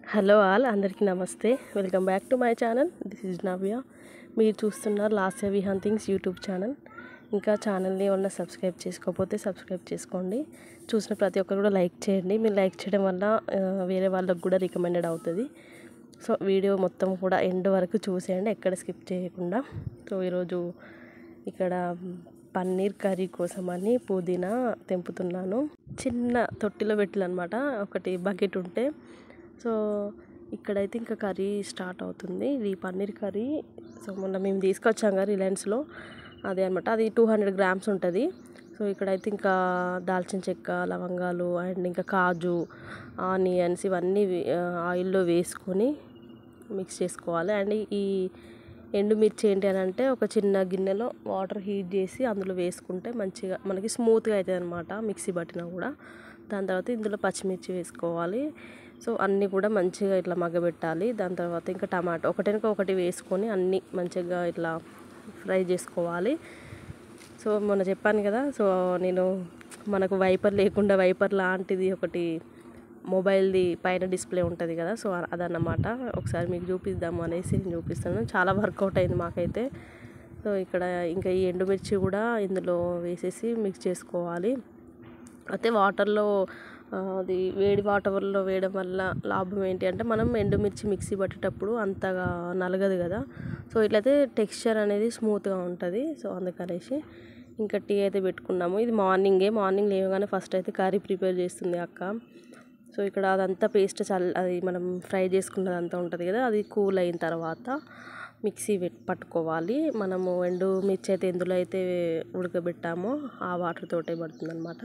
hello all అందరికీ నమస్తే welcome back to my channel this is Navya మీరు చూస్తున్నారు last Vihaan things YouTube channel ఇంకా ఛానల్ని ఏమన్నా సబ్స్క్రైబ్ చేసుకోకపోతే సబ్స్క్రైబ్ చేసుకోండి చూసిన ప్రతి ఒక్కరు కూడా లైక్ చేయండి మీరు లైక్ చేయడం వల్ల ఆ, వేరే వాళ్ళకు కూడా రికమెండెడ్ అవుతుంది సో వీడియో మొత్తం కూడా ఎండ్ వరకు చూసేయండి ఎక్కడ స్కిప్ చేయకుండా సో ఈరోజు ఇక్కడ పన్నీర్ కర్రీ కోసమని పుదీనా తెంపుతున్నాను చిన్న తొట్టిలో పెట్టాలన్నమాట ఒకటి బకెట్ ఉంటే సో ఇక్కడైతే ఇంకా కర్రీ స్టార్ట్ అవుతుంది ఇది పన్నీర్ కర్రీ సో మొన్న మేము తీసుకొచ్చాం కదా రిలయన్స్లో అదే అనమాట అది టూ హండ్రెడ్ గ్రామ్స్ ఉంటుంది సో ఇక్కడైతే ఇంకా దాల్చిన చెక్క లవంగాలు అండ్ ఇంకా కాజు ఆనియన్స్ ఇవన్నీ వే- ఆ, ఆయిల్లో వేసుకొని మిక్స్ చేసుకోవాలి అండ్ ఈ ఎండుమిర్చి ఏంటి అని అంటే ఒక చిన్న గిన్నెలో వాటర్ హీట్ చేసి అందులో వేసుకుంటే మంచిగా మనకి స్మూత్గా అవుతుంది అనమాట మిక్సీ పట్టినా కూడా దాని తర్వాత ఇందులో పచ్చిమిర్చి వేసుకోవాలి సో అన్నీ కూడా మంచిగా ఇట్లా మగ్గబెట్టాలి దాని తర్వాత ఇంకా టమాటో ఒకటినక ఒకటి వేసుకొని అన్నీ మంచిగా ఇట్లా ఫ్రై చేసుకోవాలి సో మొన్న చెప్పాను కదా సో నేను మనకు వైపర్ లేకుండా వైపర్ లాంటిది ఒకటి మొబైల్ది పైన డిస్ప్లే ఉంటుంది కదా సో అదన్నమాట ఒకసారి మీకు చూపిద్దాము అనేసి నేను చూపిస్తాను చాలా వర్కౌట్ అయింది మాకైతే సో ఇక్కడ ఇంకా ఈ ఎండుమిర్చి కూడా ఇందులో వేసేసి మిక్స్ చేసుకోవాలి అయితే వాటర్లో ఆ, అది వేడి వాటర్లో వేయడం వల్ల లాభం ఏంటి అంటే మనం ఎండుమిర్చి మిక్సీ పట్టేటప్పుడు అంతగా నలగదు కదా సో ఇట్లయితే టెక్స్చర్ అనేది స్మూత్గా ఉంటుంది సో అందుకనేసి ఇంకా టీ అయితే పెట్టుకున్నాము ఇది మార్నింగే మార్నింగ్ లేవగానే ఫస్ట్ అయితే కర్రీ ప్రిపేర్ చేస్తుంది అక్క సో ఇక్కడ అదంతా పేస్ట్ చల్ అది మనం ఫ్రై చేసుకున్నదంతా ఉంటుంది కదా అది కూల్ అయిన తర్వాత మిక్సీ పెట్- పట్టుకోవాలి మనము ఎండు మిర్చి అయితే ఎందులో అయితే ఉడకబెట్టామో ఆ వాటర్ తోటే పడుతుంది అనమాట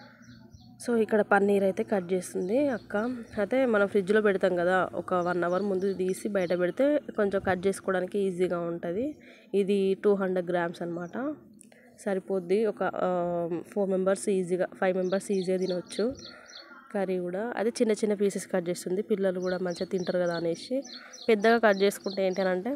సో ఇక్కడ పన్నీర్ అయితే కట్ చేస్తుంది అక్క అయితే మనం ఫ్రిడ్జ్లో పెడతాం కదా ఒక వన్ అవర్ ముందు తీసి బయట పెడితే కొంచెం కట్ చేసుకోవడానికి ఈజీగా ఉంటుంది ఇది టూ హండ్రెడ్ గ్రామ్స్ అనమాట సరిపోద్ది ఒక ఫోర్ మెంబర్స్ ఈజీగా ఫైవ్ మెంబర్స్ ఈజీగా తినవచ్చు కర్రీ కూడా అదే చిన్న చిన్న పీసెస్ కట్ చేస్తుంది పిల్లలు కూడా మంచిగా తింటారు కదా అనేసి పెద్దగా కట్ చేసుకుంటే ఏంటంటే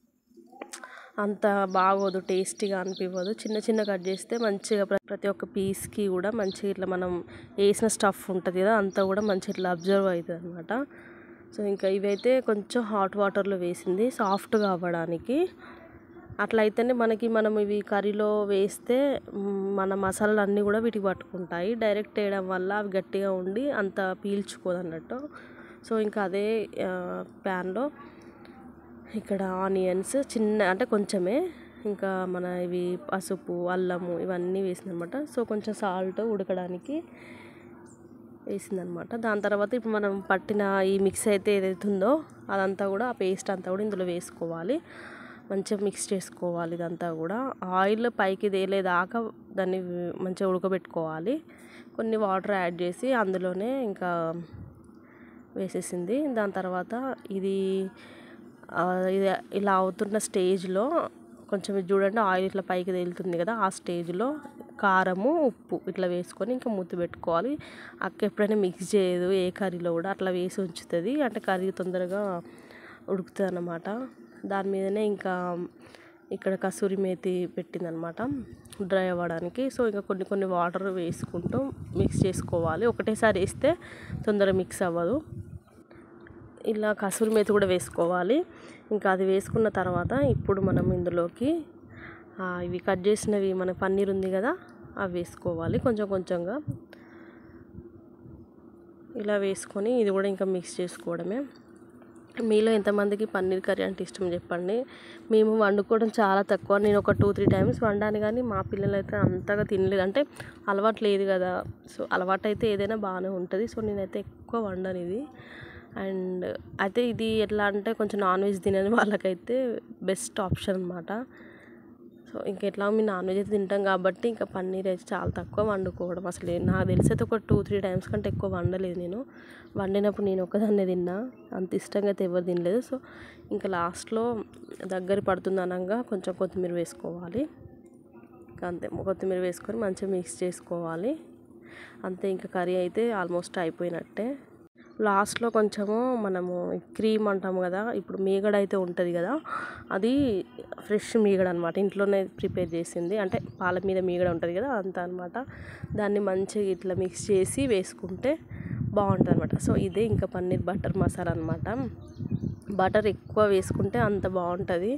అంత బాగోదు టేస్టీగా అనిపించదు చిన్న చిన్న కట్ చేస్తే మంచిగా ప్ర- ప్రతి ఒక్క పీస్కి కూడా మంచిగా ఇట్లా మనం వేసిన స్టఫ్ ఉంటుంది కదా అంతా కూడా మంచిగా ఇట్లా అబ్జర్వ్ అవుతుంది అనమాట సో ఇంకా ఇవైతే కొంచెం హాట్ వాటర్లో వేసింది సాఫ్ట్గా అవ్వడానికి అట్లా అయితేనే మనకి మనం ఇవి కర్రీలో వేస్తే మ్, మన మసాలాలు అన్నీ కూడా వీటికి పట్టుకుంటాయి డైరెక్ట్ వేయడం వల్ల అవి గట్టిగా ఉండి అంత పీల్చుకోదు అన్నట్టు సో ఇంకా అదే ప్యాన్లో ఇక్కడ ఆనియన్స్ చిన్న అంటే కొంచెమే ఇంకా మన ఇవి పసుపు అల్లము ఇవన్నీ వేసిందనమాట సో కొంచెం సాల్ట్ ఉడకడానికి వేసిందనమాట దాని తర్వాత ఇప్పుడు మనం పట్టిన ఈ మిక్స్ అయితే ఏదైతే ఉందో అదంతా కూడా ఆ పేస్ట్ అంతా కూడా ఇందులో వేసుకోవాలి మంచిగా మిక్స్ చేసుకోవాలి ఇదంతా కూడా ఆయిల్ పైకి తేలేదాకా దాన్ని మంచిగా ఉడకబెట్టుకోవాలి కొన్ని వాటర్ యాడ్ చేసి అందులోనే ఇంకా వేసేసింది దాని తర్వాత ఇది ఆ, ఇది ఇలా అవుతున్న స్టేజ్లో కొంచెం ఇది చూడండి ఆయిల్ ఇట్లా పైకి తేలుతుంది కదా ఆ స్టేజ్లో కారము ఉప్పు ఇట్లా వేసుకొని ఇంకా మూత పెట్టుకోవాలి అక్క ఎప్పుడైనా మిక్స్ చేయదు ఏ కర్రీలో కూడా అట్లా వేసి ఉంచుతుంది అంటే కర్రీ తొందరగా ఉడుకుతుంది అన్నమాట దాని మీదనే ఇంకా ఇక్కడ కసూరి మేతి పెట్టిందనమాట డ్రై అవ్వడానికి సో ఇంకా కొన్ని కొన్ని వాటర్ వేసుకుంటూ మిక్స్ చేసుకోవాలి ఒకటేసారి వేస్తే తొందరగా మిక్స్ అవ్వదు ఇలా కసూరి మేతి కూడా వేసుకోవాలి ఇంకా అది వేసుకున్న తర్వాత ఇప్పుడు మనం ఇందులోకి ఆ, ఇవి కట్ చేసినవి మన పన్నీర్ ఉంది కదా అవి వేసుకోవాలి కొంచెం కొంచెంగా ఇలా వేసుకొని ఇది కూడా ఇంకా మిక్స్ చేసుకోవడమే మీలో ఎంతమందికి పన్నీర్ కర్రీ అంటే ఇష్టం చెప్పండి మేము వండుకోవడం చాలా తక్కువ నేను ఒక టూ త్రీ టైమ్స్ వండాను కానీ మా పిల్లలు అయితే అంతగా తినలేదు అంటే అలవాటు లేదు కదా సో అలవాటు అయితే ఏదైనా బాగానే ఉంటుంది సో నేనైతే ఎక్కువ వండను ఇది అండ్ అయితే ఇది ఎట్లా అంటే కొంచెం నాన్ వెజ్ తినని వాళ్ళకైతే బెస్ట్ ఆప్షన్ అనమాట సో ఇంకెట్లా మీ నాన్ వెజ్ అయితే తింటాం కాబట్టి ఇంకా పన్నీర్ అయితే చాలా తక్కువ వండుకోవడం అసలు నాకు తెలిసి అయితే ఒక టూ త్రీ టైమ్స్ కంటే ఎక్కువ వండలేదు నేను వండినప్పుడు నేను ఒక్కదాన్నే తిన్నా అంత ఇష్టంగా అయితే ఎవరు తినలేదు సో ఇంకా లాస్ట్లో దగ్గర పడుతుంది అనగా కొంచెం కొత్తిమీర వేసుకోవాలి ఇంకా అంతే కొత్తిమీర వేసుకొని మంచిగా మిక్స్ చేసుకోవాలి అంతే ఇంకా కర్రీ అయితే ఆల్మోస్ట్ అయిపోయినట్టే లాస్ట్లో కొంచెము మనము క్రీమ్ అంటాము కదా ఇప్పుడు మీగడ అయితే ఉంటుంది కదా అది ఫ్రెష్ మీగడ అనమాట ఇంట్లోనే ప్రిపేర్ చేసింది అంటే పాల మీద మీగడ ఉంటుంది కదా అంత అనమాట దాన్ని మంచిగా ఇట్లా మిక్స్ చేసి వేసుకుంటే బాగుంటుంది అనమాట సో ఇదే ఇంకా పన్నీర్ బటర్ మసాలా అనమాట బటర్ ఎక్కువ వేసుకుంటే అంత బాగుంటుంది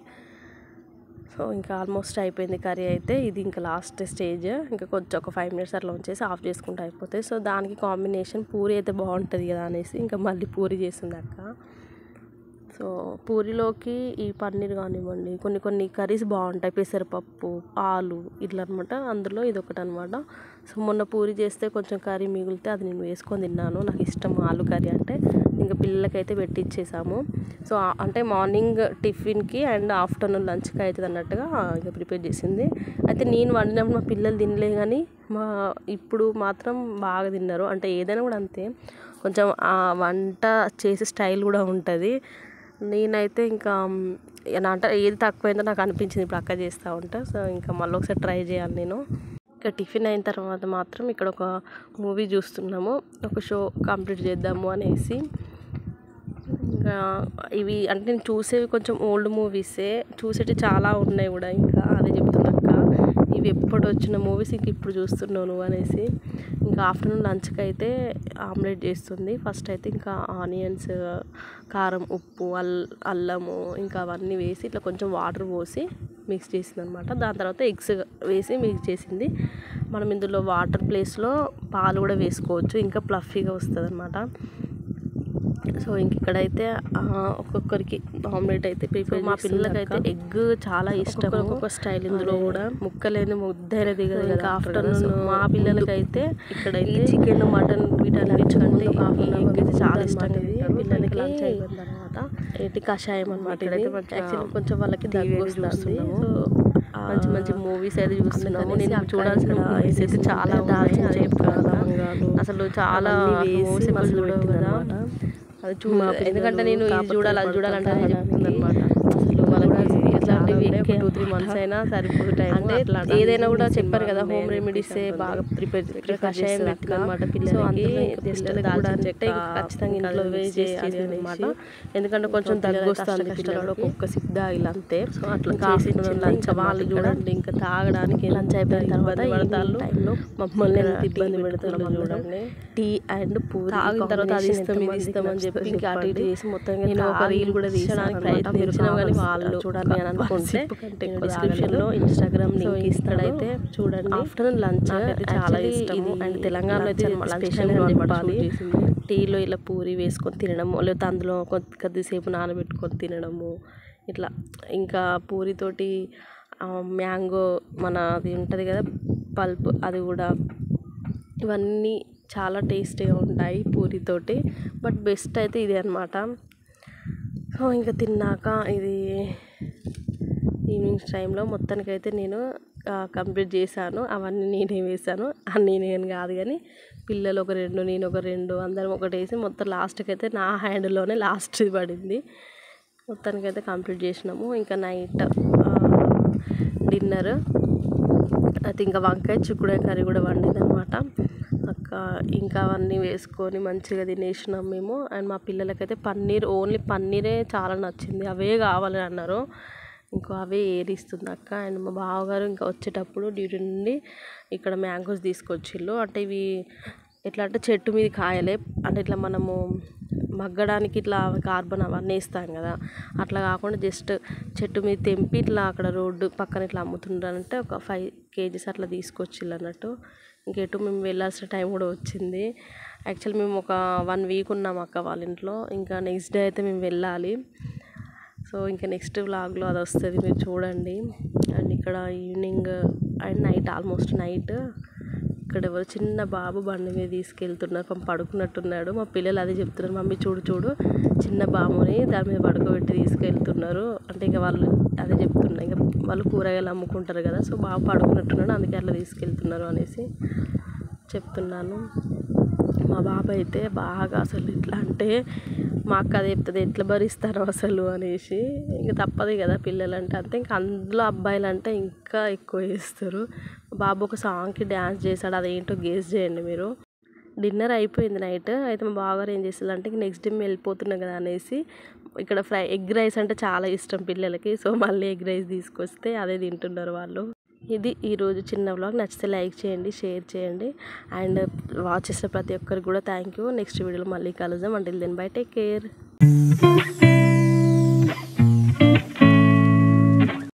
సో ఇంకా ఆల్మోస్ట్ అయిపోయింది కర్రీ అయితే ఇది ఇంకా లాస్ట్ స్టేజ్ ఇంకా కొంచెం ఒక ఫైవ్ మినిట్స్ అట్లా ఉంచేసి ఆఫ్ చేసుకుంటే అయిపోతాయి సో దానికి కాంబినేషన్ పూరి అయితే బాగుంటుంది కదా అనేసి ఇంకా మళ్ళీ పూరి చేసింది అక్క సో పూరిలోకి ఈ పన్నీర్ కానివ్వండి కొన్ని కొన్ని కర్రీస్ బాగుంటాయి పెసరపప్పు ఆలు ఇట్లా అనమాట అందులో ఇది ఒకటి అనమాట సో మొన్న పూరి చేస్తే కొంచెం కర్రీ మిగిలితే అది నేను వేసుకొని తిన్నాను నాకు ఇష్టం ఆలు కర్రీ అంటే ఇంకా పిల్లలకైతే పెట్టిచ్చేసాము సో ఆ- అంటే మార్నింగ్ టిఫిన్కి అండ్ ఆఫ్టర్నూన్ లంచ్కి అవుతుంది అన్నట్టుగా ఇంకా ప్రిపేర్ చేసింది అయితే నేను వండినప్పుడు మా పిల్లలు తినలే కానీ మా ఇప్పుడు మాత్రం బాగా తిన్నారు అంటే ఏదైనా కూడా అంతే కొంచెం ఆ వంట చేసే స్టైల్ కూడా ఉంటుంది నేనైతే ఇంకా మ్, నా అంటే ఏది తక్కువైందో నాకు అనిపించింది ఇప్పుడు అక్క చేస్తూ ఉంటా సో ఇంకా మళ్ళీ ఒకసారి ట్రై చేయాలి నేను ఇంకా టిఫిన్ అయిన తర్వాత మాత్రం ఇక్కడ ఒక మూవీ చూస్తున్నాము ఒక షో కంప్లీట్ చేద్దాము అనేసి ఇంకా ఇవి అంటే నేను చూసేవి కొంచెం ఓల్డ్ మూవీసే చూసేవి చాలా ఉన్నాయి కూడా ఇంకా అదే చెప్తున్నాక ఇవి ఎప్పుడు వచ్చిన మూవీస్ ఇంక ఇప్పుడు చూస్తున్నావు నువ్వు అనేసి ఇంకా ఆఫ్టర్నూన్ లంచ్కి అయితే ఆమ్లెట్ చేస్తుంది ఫస్ట్ అయితే ఇంకా ఆనియన్స్ కారం ఉప్పు అల్ అల్లము ఇంకా అవన్నీ వేసి ఇట్లా కొంచెం వాటర్ పోసి మిక్స్ చేసింది అనమాట దాని తర్వాత ఎగ్స్ వేసి మిక్స్ చేసింది మనం ఇందులో వాటర్ ప్లేస్లో పాలు కూడా వేసుకోవచ్చు ఇంకా ప్లఫీగా వస్తుంది అనమాట సో ఇంక ఇక్కడైతే ఆ, ఒక్కొక్కరికి ఆమ్లెట్ అయితే ప్రిపేర్ మా పిల్లలకైతే ఎగ్ చాలా ఇష్టం ఒక్కొక్క స్టైల్ ఇందులో కూడా ముక్కలేని ముద్దైన దిగదు ఇంకా ఆఫ్టర్నూన్ మా పిల్లలకైతే ఇక్కడైతే చికెన్ మటన్ వీటన్నిటికంటే ఈ ఎగ్ అయితే చాలా ఇష్టం పిల్లలకి లంచ్ అయిపోయిన తర్వాత ఏంటి కషాయం అనమాట ఇక్కడైతే యాక్చువల్లీ కొంచెం వాళ్ళకి దగ్గు వస్తుంది సో మంచి మంచి మూవీస్ అయితే చూస్తున్నాము నేను చూడాల్సిన మూవీస్ అయితే చాలా దాల్చిన చెప్తాను అసలు చాలా మూవీస్ అసలు కదా అది చూ ఎందుకంటే నేను ఇది చూడాలి అది చూడాలంటే అది చెప్తుంది అనమాట అసలు వాళ్ళకి ఇట్లాంటివి టూ త్రీ మంత్స్ అయినా సరిపోదు టైం అంటే ఏదైనా కూడా చెప్పారు కదా హోమ్ రెమెడీస్ బాగా ప్రిపేర్ కషాయం పెట్టింది అనమాట పిల్లలకి జస్ట్ దాల్చిన చెక్క ఖచ్చితంగా ఇంట్లో వేసి చేయాలి అనమాట ఎందుకంటే కొంచెం దగ్గు వస్తుంది పిల్లలు ఒక్కొక్క సిప్ తాగిలు అంతే సో అట్లా కాఫీ లంచ్ వాళ్ళు చూడండి ఇంకా తాగడానికి లంచ్ అయిపోయిన తర్వాత పడతాళ్ళు మమ్మల్ని ఎంత ఇబ్బంది పెడతారు చూడండి టీ అండ్ పూరి తాగిన తర్వాత అది ఇస్తాం ఇది ఇస్తాం అని చెప్పి ఇంకా అటు ఇటు చేసి మొత్తం నేను ఒక రీల్ కూడా తీసడానికి ప్రయత్నించినా కానీ వాళ్ళు చూడాలి అని అనుకుంటే డిస్క్రిప్షన్ లో ఇన్స్టాగ్రామ్ లింక్ ఇస్తాడైతే చూడండి ఆఫ్టర్నూన్ లంచ్ చాలా ఇష్టం అండ్ తెలంగాణలో అయితే లంచ్ టైం అని చెప్పాలి టీలో ఇలా పూరి వేసుకొని తినడము లేకపోతే అందులో కొద్ది కొద్దిసేపు నానబెట్టుకొని తినడము ఇట్లా ఇంకా పూరితోటి మ్యాంగో మన అది ఉంటుంది కదా పల్ప్ అది కూడా ఇవన్నీ చాలా టేస్టీగా ఉంటాయి పూరితోటి బట్ బెస్ట్ అయితే ఇదే అనమాట సో ఇంకా తిన్నాక ఇది ఈవినింగ్ టైంలో మొత్తానికైతే నేను కంప్లీట్ చేశాను అవన్నీ నేనే వేశాను అన్నీ నేను కాదు కానీ పిల్లలు ఒక రెండు నేను ఒక రెండు అందరం ఒకటి వేసి మొత్తం లాస్ట్కి అయితే నా హ్యాండ్లోనే లాస్ట్ పడింది మొత్తానికైతే కంప్లీట్ చేసినాము ఇంకా నైట్ డిన్నర్ అయితే ఇంకా వంకాయ చిక్కుడుకాయ కర్రీ కూడా వండింది అనమాట అక్క ఇంకా అవన్నీ వేసుకొని మంచిగా తినేసినాం మేము అండ్ మా పిల్లలకైతే పన్నీర్ ఓన్లీ పన్నీరే చాలా నచ్చింది అవే కావాలని అన్నారు ఇంకో అవే ఏరిస్తుంది అక్క అండ్ మా బావగారు ఇంకా వచ్చేటప్పుడు డ్యూటీ నుండి ఇక్కడ మ్యాంగోస్ తీసుకొచ్చిళ్ళు అంటే ఇవి ఎట్లా అంటే చెట్టు మీద కాయలే అంటే ఇట్లా మనము మగ్గడానికి ఇట్లా కార్బన్ అవన్నీ వేస్తాం కదా అట్లా కాకుండా జస్ట్ చెట్టు మీద తెంపి ఇట్లా అక్కడ రోడ్డు పక్కన ఇట్లా అమ్ముతుంటారంటే ఒక ఫైవ్ కేజీస్ అట్లా తీసుకొచ్చిళ్ళు అన్నట్టు ఇంకెటు మేము వెళ్ళాల్సిన టైం కూడా వచ్చింది యాక్చువల్ మేము ఒక వన్ వీక్ ఉన్నాం అక్క వాళ్ళ ఇంట్లో ఇంకా నెక్స్ట్ డే అయితే మేము వెళ్ళాలి సో ఇంకా నెక్స్ట్ వ్లాగ్లో అది వస్తుంది మీరు చూడండి అండ్ ఇక్కడ evening and night almost night ఇక్కడ ఎవరు చిన్న బాబు బండి మీద తీసుకెళ్తున్నారు పాపం పడుకున్నట్టున్నాడు మా పిల్లలు అదే చెప్తున్నారు మమ్మీ చూడు చూడు చిన్న బాబుని దాని మీద పడుకోబెట్టి తీసుకెళ్తున్నారు అంటే ఇంకా వాళ్ళు అదే చెప్తున్నారు ఇంకా వాళ్ళు కూరగాయలు అమ్ముకుంటారు కదా సో బాబు పడుకున్నట్టున్నాడు అందుకే అట్లా తీసుకెళ్తున్నారు అనేసి చెప్తున్నాను మా బాబు అయితే బాగా అసలు ఎట్లా అంటే మా అక్క అది చెప్తుంది ఎట్లా భరిస్తారు అసలు అనేసి ఇంకా తప్పదు కదా పిల్లలు అంటే అంతే ఇంకా అందులో అబ్బాయిలు అంటే ఇంకా ఎక్కువ చేస్తారు బాబు ఒక సాంగ్కి డ్యాన్స్ చేశాడు అదేంటో గేస్ చేయండి మీరు డిన్నర్ అయిపోయింది నైట్ అయితే మా బావగారు ఏం చేస్తారు అంటే నెక్స్ట్ డే వెళ్ళిపోతున్నాం కదా అనేసి ఇక్కడ ఫ్రై ఎగ్ రైస్ అంటే చాలా ఇష్టం పిల్లలకి సో మళ్ళీ ఎగ్ రైస్ తీసుకొస్తే అదే తింటున్నారు వాళ్ళు ఇది ఈరోజు చిన్న వ్లాగ్ నచ్చితే లైక్ చేయండి షేర్ చేయండి అండ్ వాచ్ చేసిన ప్రతి ఒక్కరికి కూడా థ్యాంక్ యూ నెక్స్ట్ వీడియోలో మళ్ళీ కలుద్దాం until then bye take care